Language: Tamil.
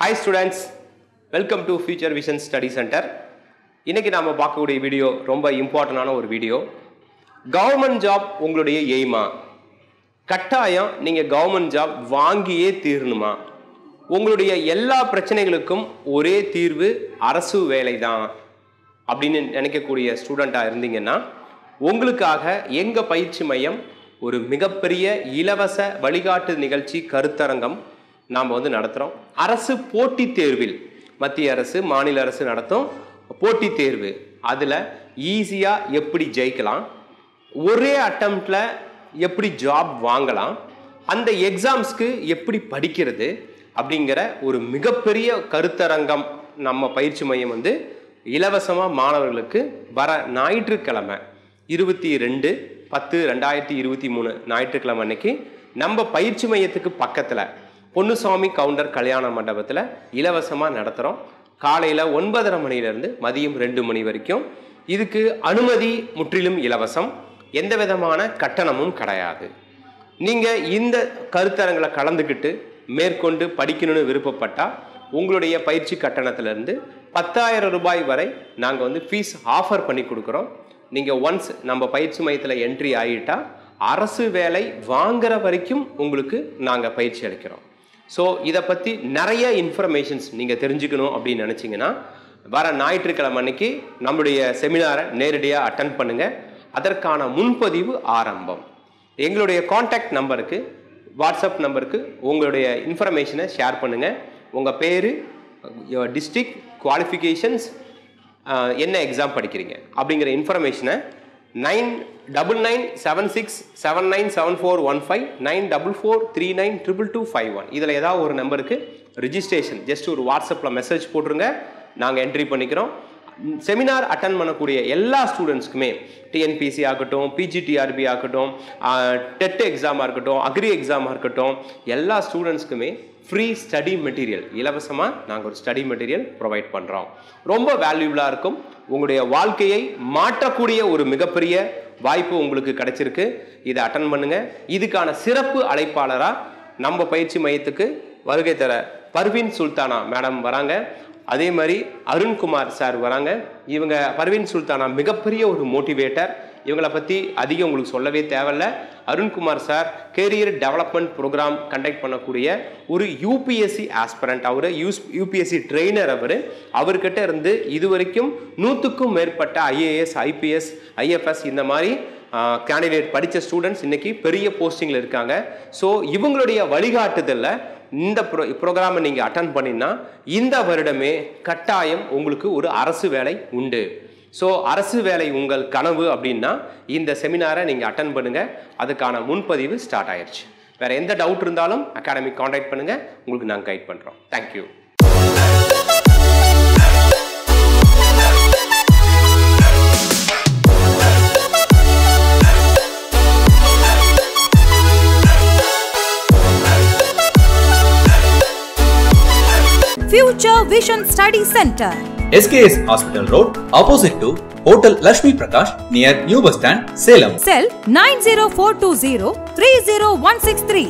Hi students welcome to future vision study centre இன்னைக்கு நாம பார்க்கக்கூடிய வீடியோ ரொம்ப இம்பார்ட்டண்டான ஒரு வீடியோ கவர்மெண்ட் ஜாப் உங்களுடைய எய்மா கட்டாயம் நீங்கள் கவர்மெண்ட் ஜாப் வாங்கியே தீரணுமா உங்களுடைய எல்லா பிரச்சனைகளுக்கும் ஒரே தீர்வு அரசு வேலை தான் அப்படின்னு நினைக்கக்கூடிய ஸ்டூடெண்ட்டாக இருந்தீங்கன்னா உங்களுக்காக எங்கள் பயிற்சி மையம் ஒரு மிகப்பெரிய இலவச வழிகாட்டு நிகழ்ச்சி கருத்தரங்கம் நாம் வந்து நடத்துகிறோம் அரசு போட்டித் தேர்வில் மத்திய அரசு மாநில அரசு நடத்தும் போட்டித் தேர்வு அதில் ஈஸியாக எப்படி ஜெயிக்கலாம் ஒரே அட்டம்ப்ட்ல எப்படி ஜாப் வாங்கலாம் அந்த எக்ஸாம்ஸ்க்கு எப்படி படிக்கிறது அப்படிங்கிற ஒரு மிகப்பெரிய கருத்தரங்கம் நம்ம பயிற்சி மையம் வந்து இலவசமாக மாணவர்களுக்கு வர ஞாயிற்றுக்கிழமை இருபத்தி ரெண்டு பத்து ரெண்டாயிரத்தி இருபத்தி மூணு ஞாயிற்றுக்கிழமை அன்னைக்கு நம்ம பயிற்சி மையத்துக்கு பக்கத்தில் பொன்னுசாமி கவுண்டர் கல்யாண மண்டபத்தில் இலவசமாக நடத்துகிறோம் காலையில் ஒன்பதரை மணிலேருந்து மதியம் ரெண்டு மணி வரைக்கும் இதுக்கு அனுமதி முற்றிலும் இலவசம் எந்த விதமான கட்டணமும் கிடையாது நீங்கள் இந்த கருத்தரங்களை கலந்துக்கிட்டு மேற்கொண்டு படிக்கணும்னு விருப்பப்பட்டால் உங்களுடைய பயிற்சி கட்டணத்திலேருந்து பத்தாயிரம் ரூபாய் வரை நாங்கள் வந்து ஃபீஸ் ஆஃபர் பண்ணி கொடுக்குறோம் நீங்கள் ஒன்ஸ் நம்ம பயிற்சி மையத்தில் என்ட்ரி ஆகிட்டா அரசு வேலை வாங்குற வரைக்கும் உங்களுக்கு நாங்கள் பயிற்சி அளிக்கிறோம் ஸோ இதை பற்றி நிறைய இன்ஃபர்மேஷன்ஸ் நீங்கள் தெரிஞ்சுக்கணும் அப்படின்னு நினச்சிங்கன்னா வர ஞாயிற்றுக்கிழமை அன்னைக்கு நம்முடைய செமினாரை நேரடியாக அட்டன் பண்ணுங்கள் அதற்கான முன்பதிவு ஆரம்பம் எங்களுடைய காண்டாக்ட் நம்பருக்கு வாட்ஸ்அப் நம்பருக்கு உங்களுடைய இன்ஃபர்மேஷனை ஷேர் பண்ணுங்கள் உங்கள் பேர் டிஸ்ட்ரிக்ட் குவாலிஃபிகேஷன்ஸ் என்ன எக்ஸாம் படிக்கிறீங்க அப்படிங்கிற இன்ஃபர்மேஷனை nine double nine seven six seven nine seven four one five nine double four three nine triple two five one இதில் ஏதாவது ஒரு நம்பருக்கு ரிஜிஸ்ட்ரேஷன் ஜஸ்ட் ஒரு வாட்ஸ்அப்பில் மெசேஜ் போட்டுருங்க நாங்கள் என்ட்ரி பண்ணிக்கிறோம் செமினார் அட்டன் பண்ணக்கூடிய எல்லா ஸ்டூடெண்ட்ஸ்க்குமே டிஎன்பிசி ஆகட்டும் பிஜிடிஆர்பி ஆகட்டும் டெட் எக்ஸாமாக இருக்கட்டும் அக்ரி எக்ஸாமாக இருக்கட்டும் எல்லா ஸ்டூடெண்ட்ஸ்க்குமே ஃப்ரீ ஸ்டடி மெட்டீரியல் இலவசமாக நாங்கள் ஒரு ஸ்டடி மெட்டீரியல் ப்ரொவைட் பண்ணுறோம் ரொம்ப வேல்யூபிளாக இருக்கும் உங்களுடைய வாழ்க்கையை மாற்றக்கூடிய ஒரு மிகப்பெரிய வாய்ப்பு உங்களுக்கு கிடைச்சிருக்கு இதை அட்டன் பண்ணுங்க இதுக்கான சிறப்பு அழைப்பாளராக நம்ம பயிற்சி மையத்துக்கு வருகை தர பர்வீன் சுல்தானா மேடம் வராங்க அதே மாதிரி அருண்குமார் சார் வராங்க இவங்க பர்வீன் சுல்தானா மிகப்பெரிய ஒரு மோட்டிவேட்டர் இவங்களை பற்றி அதிகம் உங்களுக்கு சொல்லவே தேவையில்ல Arunkumar sir career development programme conduct பண்ணக்கூடிய ஒரு யூபிஎஸ்சி ஆஸ்பரண்ட் அவர் யூஸ் யூபிஎஸ்சி ட்ரெயினர் அவர் அவர்கிட்ட இருந்து இது வரைக்கும் நூற்றுக்கும் மேற்பட்ட ஐஏஎஸ் ஐபிஎஸ் ஐஎஃப்எஸ் இந்த மாதிரி கேண்டிடேட் படித்த ஸ்டூடெண்ட்ஸ் இன்னைக்கு பெரிய போஸ்டிங்கில் இருக்காங்க ஸோ இவங்களுடைய வழிகாட்டுதலில் இந்த ப்ரோ ப்ரோக்ராமை நீங்கள் அட்டன் பண்ணினா இந்த வருடமே கட்டாயம் உங்களுக்கு ஒரு அரசு வேலை உண்டு ஸோ அரசு வேலை உங்கள் கனவு அப்படின்னா இந்த செமினாரை நீங்கள் அட்டன் பண்ணுங்கள் அதுக்கான முன்பதிவு ஸ்டார்ட் ஆயிடுச்சு வேறு எந்த டவுட் இருந்தாலும் அகாடமிக் காண்டாக்ட் பண்ணுங்கள் உங்களுக்கு நாங்கள் கைட் பண்ணுறோம் thank you Future Vision Study Center. SKS Hospital Road, opposite to Hotel Lakshmi Prakash, near New Bus Stand, Salem. Cell 90420 30163.